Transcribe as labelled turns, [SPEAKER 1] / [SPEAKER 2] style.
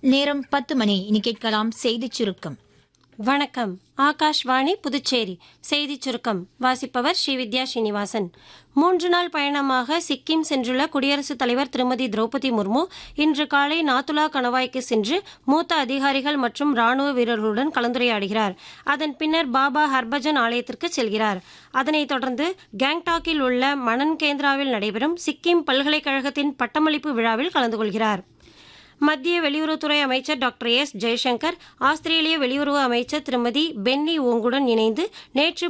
[SPEAKER 1] நேரம் பத்து மணி இனி கேட்கலாம் செய்திச் சுருக்கம்
[SPEAKER 2] வணக்கம் ஆகாஷ்வாணி புதுச்சேரி செய்திச் சுருக்கம் வாசிப்பவர் ஸ்ரீவித்யா ஸ்ரீனிவாசன் மூன்று நாள் பயணமாக சிக்கிம் சென்றுள்ள குடியரசுத் தலைவர் திருமதி திரௌபதி முர்மு இன்று காலை நாத்துலா கணவாய்க்கு சென்று மூத்த அதிகாரிகள் மற்றும் ராணுவ வீரர்களுடன் கலந்துரையாடுகிறார் அதன் பின்னர் பாபா ஹர்பஜன் ஆலயத்திற்கு செல்கிறார் அதனைத் தொடர்ந்து கேங்டாக்கில் உள்ள மணன் கேந்திராவில் நடைபெறும் சிக்கிம் பல்கலைக்கழகத்தின் பட்டமளிப்பு விழாவில் கலந்து கொள்கிறார் மத்திய வெளியுறவுத்துறை அமைச்சர் டாக்டர் எஸ் ஜெய்சங்கர் ஆஸ்திரேலிய வெளியுறவு அமைச்சர் திருமதி பென்னி ஓங்குடன் இணைந்து நேற்று